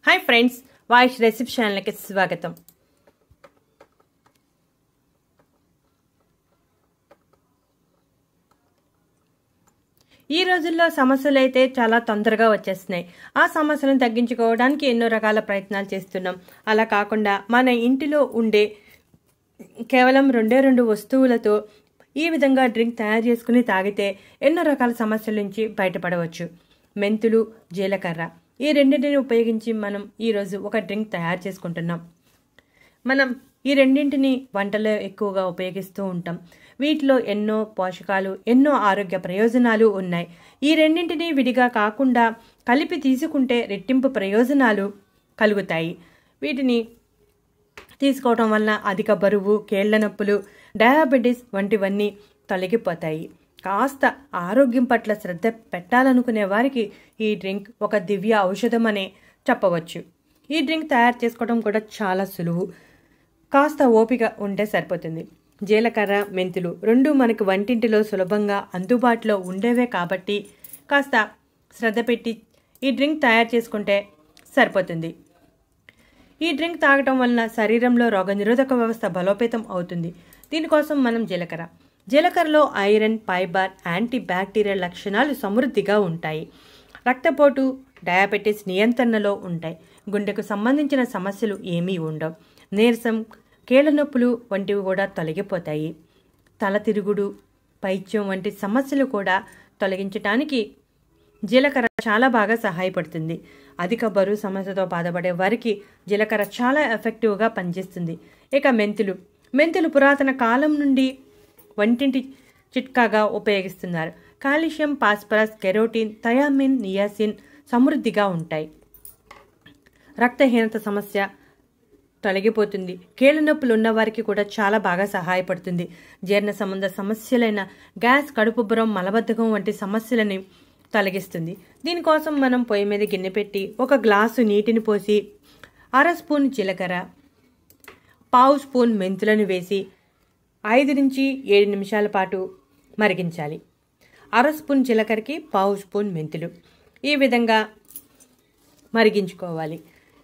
hi friends voice recipe ఛానల్కి స్వాగతం ఈ రోజుల్లో సమస్యలు అయితే చాలా తొందరగా వచ్చేస్తున్నాయి ఆ సమస్యలను తగ్గించుకోవడానికి ఎన్నో రకాల ప్రయత్నాలు చేస్తున్నాం అలా కాకుండా మన ఇంటిలో ఉండే కేవలం రెండే రెండు వస్తువులతో ఈ విధంగా డ్రింక్ తయారు చేసుకుని తాగితే ఎన్నో రకాల సమస్యల నుంచి బయటపడవచ్చు మెంతులు జీలకర్ర ఈ రెండింటిని ఉపయోగించి మనం ఈరోజు ఒక డ్రింక్ తయారు చేసుకుంటున్నాం మనం ఈ రెండింటిని వంటలో ఎక్కువగా ఉపయోగిస్తూ ఉంటాం వీటిలో ఎన్నో పోషకాలు ఎన్నో ఆరోగ్య ప్రయోజనాలు ఉన్నాయి ఈ రెండింటిని విడిగా కాకుండా కలిపి తీసుకుంటే రెట్టింపు ప్రయోజనాలు కలుగుతాయి వీటిని తీసుకోవటం వలన అధిక బరువు కేళ్ల నొప్పులు డయాబెటీస్ వంటివన్నీ తొలగిపోతాయి కాస్త ఆరోగ్యం పట్ల శ్రద్ధ పెట్టాలనుకునే వారికి ఈ డ్రింక్ ఒక దివ్య ఔషధం అనే చెప్పవచ్చు ఈ డ్రింక్ తయారు చేసుకోవడం కూడా చాలా సులువు కాస్త ఓపిక ఉంటే సరిపోతుంది జీలకర్ర మెంతులు రెండు మనకు వంటింటిలో సులభంగా అందుబాటులో ఉండేవే కాబట్టి కాస్త శ్రద్ధ పెట్టి ఈ డ్రింక్ తయారు చేసుకుంటే సరిపోతుంది ఈ డ్రింక్ తాగటం వలన శరీరంలో రోగనిరోధక వ్యవస్థ బలోపేతం అవుతుంది దీనికోసం మనం జీలకర్ర జీలకర్రలో ఐరన్ ఫైబర్ యాంటీ బ్యాక్టీరియల్ లక్షణాలు సమృద్ధిగా ఉంటాయి రక్తపోటు డయాబెటీస్ నియంత్రణలో ఉంటాయి గుండెకు సంబంధించిన సమస్యలు ఏమీ ఉండవు నీరసం కీళ్ళ నొప్పులు వంటివి కూడా తొలగిపోతాయి తల తిరుగుడు పైత్యం వంటి సమస్యలు కూడా తొలగించటానికి జీలకర్ర చాలా బాగా సహాయపడుతుంది అధిక బరువు సమస్యతో బాధపడే వారికి జీలకర్ర చాలా ఎఫెక్టివ్గా పనిచేస్తుంది ఇక మెంతులు మెంతులు పురాతన కాలం నుండి వంటింటి చిట్కాగా ఉపయోగిస్తున్నారు calcium phosphorus carotene thiamine niacin సమృద్ధిగా ఉంటాయి రక్తహీనత సమస్య తొలగిపోతుంది కీళ్ళ నొప్పులు ఉన్న వారికి కూడా చాలా బాగా సహాయపడుతుంది జీర్ణ సంబంధ సమస్యలైన గ్యాస్ కడుపుబ్బరం మలబద్ధకం వంటి సమస్యలని తొలగిస్తుంది దీనికోసం మనం పొయ్యి మీద గిన్నె పెట్టి ఒక గ్లాసు నీటిని పోసి అర స్పూన్ జీలకర్ర పావు స్పూన్ మెంతులను వేసి ఐదు నుంచి ఏడు నిమిషాల పాటు మరిగించాలి అర స్పూన్ జీలకర్రకి పావు స్పూన్ మెంతులు ఈ విధంగా మరిగించుకోవాలి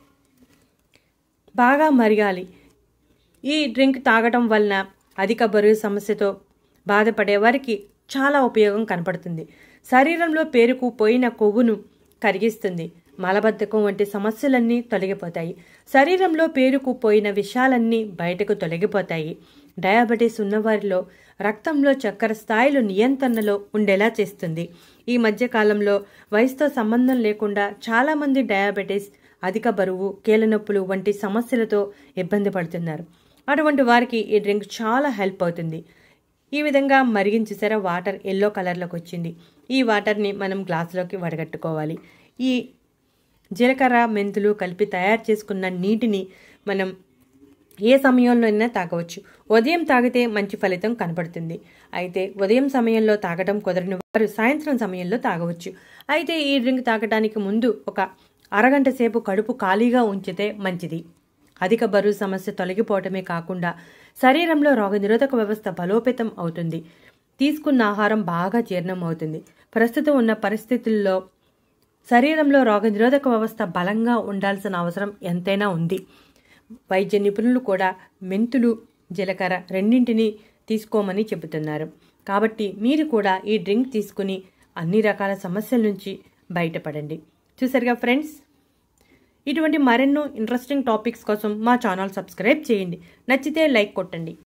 బాగా మరగాలి ఈ డ్రింక్ తాగటం వలన అధిక బరువు సమస్యతో బాధపడే వారికి చాలా ఉపయోగం కనపడుతుంది శరీరంలో పేరుకుపోయిన కొవ్వును కరిగిస్తుంది మలబద్ధకం వంటి సమస్యలన్నీ తొలగిపోతాయి శరీరంలో పేరుకుపోయిన విషాలన్నీ బయటకు తొలగిపోతాయి డయాబెటీస్ ఉన్నవారిలో రక్తంలో చక్కెర స్థాయిలు నియంత్రణలో ఉండేలా చేస్తుంది ఈ మధ్య కాలంలో వయసుతో సంబంధం లేకుండా చాలామంది డయాబెటీస్ అధిక బరువు కీళ్ళనొప్పులు వంటి సమస్యలతో ఇబ్బంది పడుతున్నారు అటువంటి వారికి ఈ డ్రింక్ చాలా హెల్ప్ అవుతుంది ఈ విధంగా మరిగించేసారా వాటర్ ఎల్లో కలర్లోకి వచ్చింది ఈ వాటర్ని మనం గ్లాసులోకి వడగట్టుకోవాలి ఈ జీలకర్ర మెంతులు కలిపి తయారు చేసుకున్న నీటిని మనం ఏ సమయంలోనైనా తాగవచ్చు ఉదయం తాగితే మంచి ఫలితం కనపడుతుంది అయితే ఉదయం సమయంలో తాగడం కుదరని వారు సాయంత్రం సమయంలో తాగవచ్చు అయితే ఈ డ్రింక్ తాగడానికి ముందు ఒక అరగంట సేపు కడుపు ఖాళీగా ఉంచితే మంచిది అధిక బరువు సమస్య తొలగిపోవటమే కాకుండా శరీరంలో రోగనిరోధక వ్యవస్థ బలోపేతం అవుతుంది తీసుకున్న ఆహారం బాగా జీర్ణం అవుతుంది ప్రస్తుతం ఉన్న పరిస్థితుల్లో శరీరంలో రోగనిరోధక వ్యవస్థ బలంగా ఉండాల్సిన అవసరం ఎంతైనా ఉంది వైద్య నిపుణులు కూడా మెంతులు జీలకర్ర రెండింటిని తీసుకోమని చెబుతున్నారు కాబట్టి మీరు కూడా ఈ డ్రింక్ తీసుకుని అన్ని రకాల సమస్యల నుంచి బయటపడండి చూసారుగా ఫ్రెండ్స్ ఇటువంటి మరెన్నో ఇంట్రెస్టింగ్ టాపిక్స్ కోసం మా ఛానల్ సబ్స్క్రైబ్ చేయండి నచ్చితే లైక్ కొట్టండి